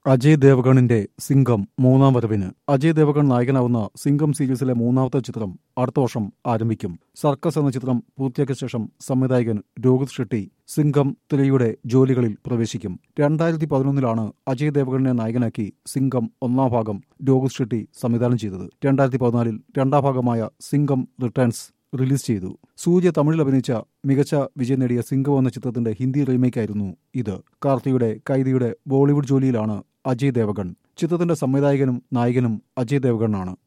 അജയ് ദേവഗണിന്റെ സിംഗം മൂന്നാം വരവിന് അജയ് ദേവഗൺ നായകനാവുന്ന സിംഗം സീരീസിലെ മൂന്നാമത്തെ ചിത്രം അടുത്ത വർഷം ആരംഭിക്കും സർക്കസ് എന്ന ചിത്രം പൂർത്തിയാക്കിയ ശേഷം സംവിധായകൻ രോഹിത് ഷെട്ടി സിംഗം ത്രീയുടെ ജോലികളിൽ പ്രവേശിക്കും രണ്ടായിരത്തി പതിനൊന്നിലാണ് അജയ് ദേവഗണിനെ നായകനാക്കി സിംഗം ഒന്നാം ഭാഗം രോഹിത് ഷെട്ടി സംവിധാനം ചെയ്തത് രണ്ടായിരത്തി പതിനാലിൽ രണ്ടാം ഭാഗമായ സിംഗം റിട്ടേൺസ് റിലീസ് ചെയ്തു സൂര്യ തമിഴിൽ അഭിനയിച്ച മികച്ച വിജയം നേടിയ സിംഗം എന്ന ചിത്രത്തിന്റെ ഹിന്ദി റീമേക്കായിരുന്നു ഇത് കാർത്തിയുടെ കൈദിയുടെ ബോളിവുഡ് ജോലിയിലാണ് അജയ് ദേവഗൺ ചിത്രത്തിന്റെ സംവിധായകനും നായകനും അജയ് ദേവഗണാണ്